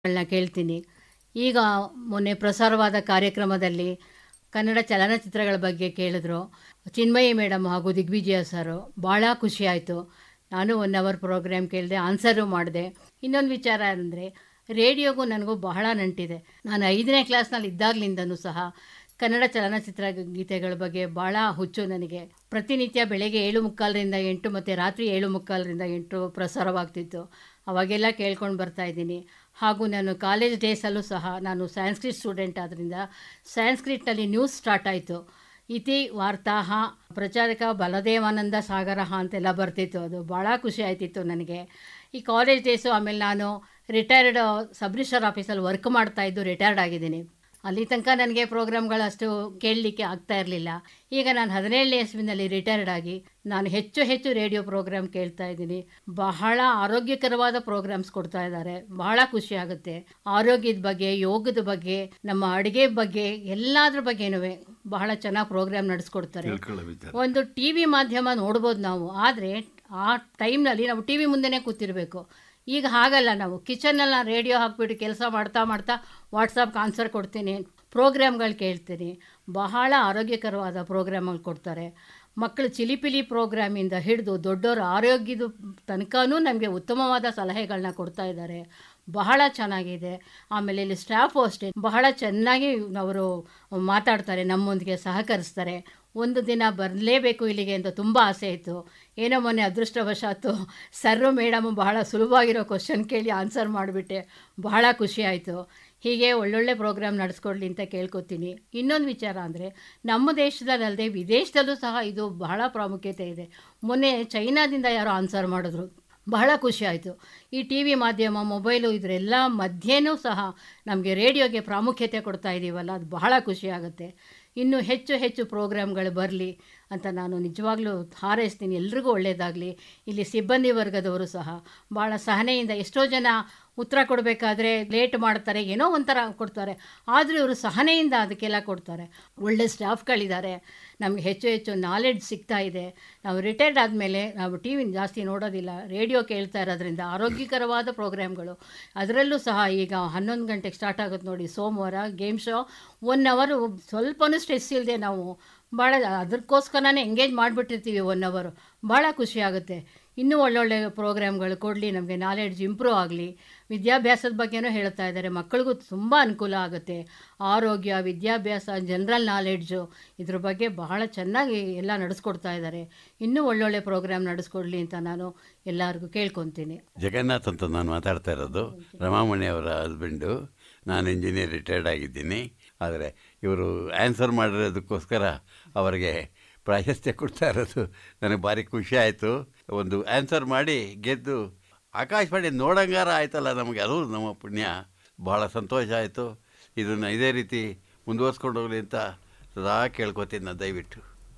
ಗಳನ್ನ ಕೇಳ್ತೀನಿ ಈಗ ಮೊನ್ನೆ ಪ್ರಸಾರವಾದ ಕಾರ್ಯಕ್ರಮದಲ್ಲಿ ಕನ್ನಡ ಚಲನಚಿತ್ರಗಳ ಬಗ್ಗೆ ಕೇಳಿದ್ರು ಚಿನ್ಮಯಿ ಮೇಡಮ್ ಹಾಗೂ ದಿಗ್ವಿಜಯ ಸರು ಭಾಳ ಖುಷಿಯಾಯಿತು ನಾನು ಒನ್ ಅವರ್ ಪ್ರೋಗ್ರಾಮ್ ಕೇಳಿದೆ ಆನ್ಸರು ಮಾಡಿದೆ ಇನ್ನೊಂದು ವಿಚಾರ ಅಂದರೆ ರೇಡಿಯೋಗೂ ನನಗೂ ಬಹಳ ನಂಟಿದೆ ನಾನು ಐದನೇ ಕ್ಲಾಸ್ನಲ್ಲಿ ಇದ್ದಾಗಲಿಂದನೂ ಸಹ ಕನ್ನಡ ಚಲನಚಿತ್ರ ಗೀತೆಗಳ ಬಗ್ಗೆ ಭಾಳ ಹುಚ್ಚು ನನಗೆ ಪ್ರತಿನಿತ್ಯ ಬೆಳಗ್ಗೆ ಏಳು ಮುಕ್ಕಾಲರಿಂದ ಎಂಟು ಮತ್ತು ರಾತ್ರಿ ಏಳು ಮುಕ್ಕಾಲರಿಂದ ಎಂಟು ಪ್ರಸಾರವಾಗ್ತಿತ್ತು ಅವಾಗೆಲ್ಲ ಕೇಳ್ಕೊಂಡು ಬರ್ತಾ ಇದ್ದೀನಿ ಹಾಗೂ ನಾನು ಕಾಲೇಜ್ ಡೇಸಲ್ಲೂ ಸಹ ನಾನು ಸ್ಯಾನ್ಸ್ಕ್ರಿಟ್ ಸ್ಟೂಡೆಂಟ್ ಆದ್ದರಿಂದ ಸ್ಯಾನ್ಸ್ಕ್ರಿಟ್ನಲ್ಲಿ ನ್ಯೂಸ್ ಸ್ಟಾರ್ಟ್ ಆಯಿತು ಇತಿ ವಾರ್ತಾಹ ಪ್ರಚಾರಕ ಬಲದೇವಾನಂದ ಸಾಗರಹ ಅಂತೆಲ್ಲ ಬರ್ತಿತ್ತು ಅದು ಭಾಳ ಖುಷಿ ಆಯ್ತಿತ್ತು ನನಗೆ ಈ ಕಾಲೇಜ್ ಡೇಸು ಆಮೇಲೆ ನಾನು ರಿಟೈರ್ಡ್ ಸಬ್ ರಿಜಿಸ್ಟರ್ ಆಫೀಸಲ್ಲಿ ವರ್ಕ್ ಮಾಡ್ತಾಯಿದ್ದು ರಿಟೈರ್ಡ್ ಆಗಿದ್ದೀನಿ ಅಲ್ಲಿ ತನಕ ನನಗೆ ಪ್ರೋಗ್ರಾಮ್ಗಳು ಅಷ್ಟು ಕೇಳಲಿಕ್ಕೆ ಆಗ್ತಾ ಇರಲಿಲ್ಲ ಈಗ ನಾನು ಹದಿನೇಳನೇ ಇಸ್ವಿನಲ್ಲಿ ರಿಟೈರ್ಡ್ ಆಗಿ ನಾನು ಹೆಚ್ಚು ಹೆಚ್ಚು ರೇಡಿಯೋ ಪ್ರೋಗ್ರಾಮ್ ಕೇಳ್ತಾ ಇದ್ದೀನಿ ಬಹಳ ಆರೋಗ್ಯಕರವಾದ ಪ್ರೋಗ್ರಾಮ್ಸ್ ಕೊಡ್ತಾ ಇದ್ದಾರೆ ಬಹಳ ಖುಷಿ ಆಗುತ್ತೆ ಆರೋಗ್ಯದ ಬಗ್ಗೆ ಯೋಗದ ಬಗ್ಗೆ ನಮ್ಮ ಅಡುಗೆ ಬಗ್ಗೆ ಎಲ್ಲದ್ರ ಬಗ್ಗೆನೂ ಬಹಳ ಚೆನ್ನಾಗಿ ಪ್ರೋಗ್ರಾಮ್ ನಡೆಸ್ಕೊಡ್ತಾರೆ ತಿಳ್ಕೊಳ್ಳೋ ವಿಚಾರ ಒಂದು ಟಿ ವಿ ಮಾಧ್ಯಮ ನೋಡ್ಬೋದು ನಾವು ಆದರೆ ಆ ಟೈಮ್ನಲ್ಲಿ ನಾವು ಟಿ ವಿ ಮುಂದೆನೇ ಕೂತಿರಬೇಕು ಈಗ ಹಾಗಲ್ಲ ನಾವು ಕಿಚನಲ್ಲಿ ನಾನು ರೇಡಿಯೋ ಹಾಕ್ಬಿಟ್ಟು ಕೆಲಸ ಮಾಡ್ತಾ ಮಾಡ್ತಾ ವಾಟ್ಸಪ್ಗೆ ಆನ್ಸರ್ ಕೊಡ್ತೀನಿ ಪ್ರೋಗ್ರಾಮ್ಗಳು ಕೇಳ್ತೀನಿ ಬಹಳ ಆರೋಗ್ಯಕರವಾದ ಪ್ರೋಗ್ರಾಮ್ಗಳು ಕೊಡ್ತಾರೆ ಮಕ್ಕಳು ಚಿಲಿಪಿಲಿ ಪ್ರೋಗ್ರಾಮಿಂದ ಹಿಡಿದು ದೊಡ್ಡವರ ಆರೋಗ್ಯದ ತನಕನೂ ನಮಗೆ ಉತ್ತಮವಾದ ಸಲಹೆಗಳನ್ನ ಕೊಡ್ತಾ ಇದ್ದಾರೆ ಬಹಳ ಚೆನ್ನಾಗಿದೆ ಆಮೇಲೆ ಇಲ್ಲಿ ಸ್ಟಾಫು ಅಷ್ಟೇ ಬಹಳ ಚೆನ್ನಾಗಿ ಅವರು ಮಾತಾಡ್ತಾರೆ ನಮ್ಮೊಂದಿಗೆ ಸಹಕರಿಸ್ತಾರೆ ಒಂದು ದಿನ ಬರಲೇಬೇಕು ಇಲ್ಲಿಗೆ ಅಂತ ತುಂಬ ಆಸೆ ಇತ್ತು ಏನೋ ಮೊನ್ನೆ ಅದೃಷ್ಟವಶಾತ್ತು ಸರ್ರು ಮೇಡಮ್ ಬಹಳ ಸುಲಭವಾಗಿರೋ ಕ್ವಶನ್ ಕೇಳಿ ಆನ್ಸರ್ ಮಾಡಿಬಿಟ್ಟೆ ಬಹಳ ಖುಷಿ ಆಯಿತು ಹೀಗೆ ಒಳ್ಳೊಳ್ಳೆ ಪ್ರೋಗ್ರಾಮ್ ನಡೆಸ್ಕೊಡ್ಲಿ ಅಂತ ಕೇಳ್ಕೊತೀನಿ ಇನ್ನೊಂದು ವಿಚಾರ ಅಂದರೆ ನಮ್ಮ ದೇಶದಲ್ಲದೆ ವಿದೇಶದಲ್ಲೂ ಸಹ ಇದು ಬಹಳ ಪ್ರಾಮುಖ್ಯತೆ ಇದೆ ಮೊನ್ನೆ ಚೈನಾದಿಂದ ಯಾರೋ ಆನ್ಸರ್ ಮಾಡಿದ್ರು ಬಹಳ ಖುಷಿ ಆಯಿತು ಈ ಟಿ ವಿ ಮಾಧ್ಯಮ ಮೊಬೈಲು ಇದರೆಲ್ಲ ಮಧ್ಯೆನೂ ಸಹ ನಮಗೆ ರೇಡಿಯೋಗೆ ಪ್ರಾಮುಖ್ಯತೆ ಕೊಡ್ತಾ ಇದ್ದೀವಲ್ಲ ಅದು ಬಹಳ ಖುಷಿ ಆಗುತ್ತೆ ಇನ್ನೂ ಹೆಚ್ಚು ಹೆಚ್ಚು ಪ್ರೋಗ್ರಾಮ್ಗಳು ಬರಲಿ ಅಂತ ನಾನು ನಿಜವಾಗ್ಲೂ ಹಾರೈಸ್ತೀನಿ ಎಲ್ರಿಗೂ ಒಳ್ಳೆಯದಾಗಲಿ ಇಲ್ಲಿ ಸಿಬ್ಬಂದಿ ವರ್ಗದವರು ಸಹ ಭಾಳ ಸಹನೆಯಿಂದ ಎಷ್ಟೋ ಜನ ಉತ್ತರ ಕೊಡಬೇಕಾದ್ರೆ ಲೇಟ್ ಮಾಡ್ತಾರೆ ಏನೋ ಒಂಥರ ಕೊಡ್ತಾರೆ ಆದರೂ ಇವರು ಸಹನೆಯಿಂದ ಅದಕ್ಕೆಲ್ಲ ಕೊಡ್ತಾರೆ ಒಳ್ಳೆ ಸ್ಟಾಫ್ಗಳಿದ್ದಾರೆ ನಮಗೆ ಹೆಚ್ಚು ಹೆಚ್ಚು ನಾಲೆಡ್ಜ್ ಸಿಗ್ತಾ ಇದೆ ನಾವು ರಿಟೈರ್ಡ್ ಆದಮೇಲೆ ನಾವು ಟಿ ವಿ ಜಾಸ್ತಿ ನೋಡೋದಿಲ್ಲ ರೇಡಿಯೋ ಕೇಳ್ತಾ ಇರೋದ್ರಿಂದ ಆರೋಗ್ಯಕರವಾದ ಪ್ರೋಗ್ರಾಮ್ಗಳು ಅದರಲ್ಲೂ ಸಹ ಈಗ ಹನ್ನೊಂದು ಗಂಟೆಗೆ ಸ್ಟಾರ್ಟ್ ಆಗುತ್ತೆ ನೋಡಿ ಸೋಮವಾರ ಗೇಮ್ ಶೋ ಒನ್ ಅವರು ಸ್ವಲ್ಪನೂ ಸ್ಟ್ರೆಸ್ ಇಲ್ಲದೆ ನಾವು ಭಾಳ ಅದಕ್ಕೋಸ್ಕರನೇ ಎಂಗೇಜ್ ಮಾಡಿಬಿಟ್ಟಿರ್ತೀವಿ ಒನ್ ಅವರು ಭಾಳ ಖುಷಿ ಆಗುತ್ತೆ ಇನ್ನೂ ಒಳ್ಳೊಳ್ಳೆ ಪ್ರೋಗ್ರಾಮ್ಗಳು ಕೊಡಲಿ ನಮಗೆ ನಾಲೆಡ್ಜ್ ಇಂಪ್ರೂವ್ ಆಗಲಿ ವಿದ್ಯಾಭ್ಯಾಸದ ಬಗ್ಗೆನೂ ಹೇಳ್ತಾ ಇದ್ದಾರೆ ಮಕ್ಕಳಿಗೂ ತುಂಬ ಅನುಕೂಲ ಆಗುತ್ತೆ ಆರೋಗ್ಯ ವಿದ್ಯಾಭ್ಯಾಸ ಜನರಲ್ ನಾಲೆಡ್ಜು ಇದ್ರ ಬಗ್ಗೆ ಬಹಳ ಚೆನ್ನಾಗಿ ಎಲ್ಲ ನಡೆಸ್ಕೊಡ್ತಾ ಇದ್ದಾರೆ ಇನ್ನೂ ಒಳ್ಳೊಳ್ಳೆ ಪ್ರೋಗ್ರಾಮ್ ನಡೆಸ್ಕೊಡ್ಲಿ ಅಂತ ನಾನು ಎಲ್ಲರಿಗೂ ಕೇಳ್ಕೊತೀನಿ ಜಗನ್ನಾಥ್ ಅಂತ ನಾನು ಮಾತಾಡ್ತಾ ಇರೋದು ರಮಾಮಣಿ ಅವರ ಹಸ್ಬೆಂಡು ನಾನು ಇಂಜಿನಿಯರ್ ರಿಟೈರ್ಡ್ ಆಗಿದ್ದೀನಿ ಆದರೆ ಇವರು ಆನ್ಸರ್ ಮಾಡಿರೋದಕ್ಕೋಸ್ಕರ ಅವರಿಗೆ ಪ್ರಾಶಸ್ತ್ಯ ಕೊಡ್ತಾ ಇರೋದು ನನಗೆ ಭಾರಿ ಖುಷಿ ಆಯಿತು ಒಂದು ಆನ್ಸರ್ ಮಾಡಿ ಗೆದ್ದು ಆಕಾಶವಾಣಿ ನೋಡಂಗಾರ ಆಯ್ತಲ್ಲ ನಮಗೆ ಅದು ನಮ್ಮ ಪುಣ್ಯ ಭಾಳ ಸಂತೋಷ ಆಯಿತು ಇದನ್ನು ಇದೇ ರೀತಿ ಮುಂದುವರ್ಸ್ಕೊಂಡು ಹೋಗಲಿ ಅಂತ ಸದಾ ಕೇಳ್ಕೊತೀನಿ ನಾನು ದಯವಿಟ್ಟು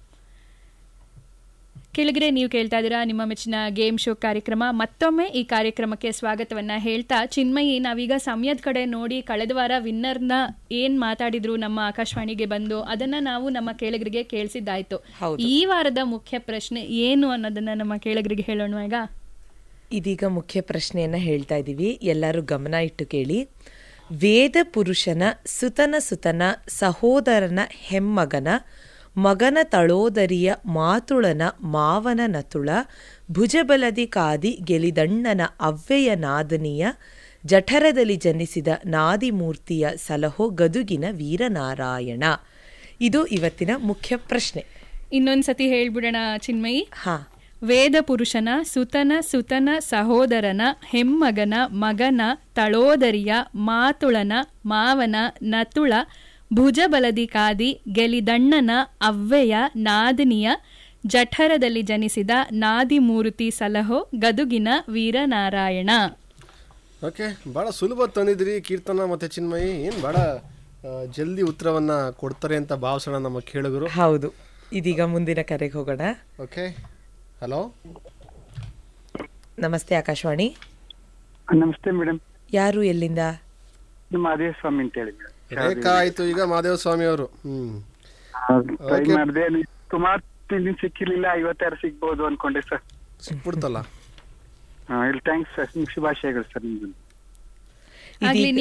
ಕೆಳಗಡೆ ನೀವು ಕೇಳ್ತಾ ಇದ್ದೀರಾ ನಿಮ್ಮ ಮೆಚ್ಚಿನ ಗೇಮ್ ಶೋ ಕಾರ್ಯಕ್ರಮ ಮತ್ತೊಮ್ಮೆ ಈ ಕಾರ್ಯಕ್ರಮಕ್ಕೆ ಸ್ವಾಗತವನ್ನ ಹೇಳ್ತಾ ಚಿನ್ಮಯಿ ನಾವೀಗ ಸಮಯದ ಕಡೆ ನೋಡಿ ಕಳೆದ ವಾರ ವಿನ್ನರ್ನ ಏನ್ ಮಾತಾಡಿದ್ರು ನಮ್ಮ ಆಕಾಶವಾಣಿಗೆ ಬಂದು ಅದನ್ನ ನಾವು ನಮ್ಮ ಕೇಳಗರಿಗೆ ಕೇಳಿಸಿದ್ದಾಯ್ತು ಈ ವಾರದ ಮುಖ್ಯ ಪ್ರಶ್ನೆ ಏನು ಅನ್ನೋದನ್ನ ನಮ್ಮ ಕೇಳಗರಿಗೆ ಹೇಳೋಣ ಈಗ ಇದೀಗ ಮುಖ್ಯ ಪ್ರಶ್ನೆಯನ್ನ ಹೇಳ್ತಾ ಇದ್ದೀವಿ ಎಲ್ಲರೂ ಗಮನ ಇಟ್ಟು ಕೇಳಿ ವೇದ ಪುರುಷನ ಸುತನ ಸುತನ ಸಹೋದರನ ಹೆಮ್ಮಗನ ಮಗನ ತಳೋದರಿಯ ಮಾತುಳನ ಮಾವನ ನತುಳ ಭುಜಬಲದಿ ಕಾದಿ ಗೆಲಿದಣ್ಣನ ಅವ್ವೆಯ ನಾದನಿಯ ಜಠರದಲ್ಲಿ ಜನಿಸಿದ ನಾದಿಮೂರ್ತಿಯ ಸಲಹೋ ಗದುಗಿನ ವೀರನಾರಾಯಣ ಇದು ಇವತ್ತಿನ ಮುಖ್ಯ ಪ್ರಶ್ನೆ ಇನ್ನೊಂದ್ಸತಿ ಹೇಳ್ಬಿಡೋಣ ಚಿನ್ಮಯಿ ಹಾ ವೇದ ಪುರುಷನ ಸುತನ ಸುತನ ಸಹೋದರನ ಹೆಮ್ಮಗನ ಮಗನ ತಳೋದರಿಯ ಮಾತುಳನ ಮಾವನ ನತುಳ ಭುಜಬಲದಿ ಕಾದಿ ಗೆಲಿದಣ್ಣನ ಅವ್ವೆಯ ನಾದಿನಿಯ ಜಠರದಲ್ಲಿ ಜನಿಸಿದ ನಾದಿಮೂರ್ತಿ ಸಲಹೋ ಗದುಗಿನ ವೀರನಾರಾಯಣ ಓಕೆ ಭಾಳ ಸುಲಭ ತಂದಿದ್ರಿ ಕೀರ್ತನ ಮತ್ತೆ ಚಿನ್ಮಯಿ ಏನು ಭಾಳ ಆ, ಜಲ್ದಿ ಉತ್ತರವನ್ನ ಕೊಡ್ತಾರೆ ಅಂತ ಭಾವಿಸೋಣ ನಮ್ಮ ಕೇಳುಗರು ಹೌದು ಇದೀಗ ಮುಂದಿನ ಕರೆಗೆ ಹೋಗೋಣ ಓಕೆ ಹಲೋ ನಮಸ್ತೆ ಆಕಾಶವಾಣಿ ನಮಸ್ತೆ ಮೇಡಮ್ ಯಾರು ಎಲ್ಲಿಂದ ನಿಮ್ಮ ಅದೇ ಸ್ವಾಮಿ ಅಂತ ಹೇಳಿ ರೇಖಾ ಆಯ್ತು ಈಗ ಮಾದೇವ ಸ್ವಾಮಿ ಅವರು ಹ್ಮ್ ಟ್ರೈ Okay. ಮಾಡಿದೆ ಸುಮಾರು ತಿಂದಿನ ಸಿಕ್ಕಿರ್ಲಿಲ್ಲ ಐವತ್ತಾರು ಸಿಗ್ಬೋದು ಅನ್ಕೊಂಡೆ ಸರ್ ಸಿಕ್ಬಿಡ್ತಲ್ಲ ಇಲ್ಲಿ ಥ್ಯಾಂಕ್ಸ್ ಸರ್ ಶುಭಾಶಯಗಳು ಸರ್ ನಿಮ್ಗೆ ಆಗ್ಲಿ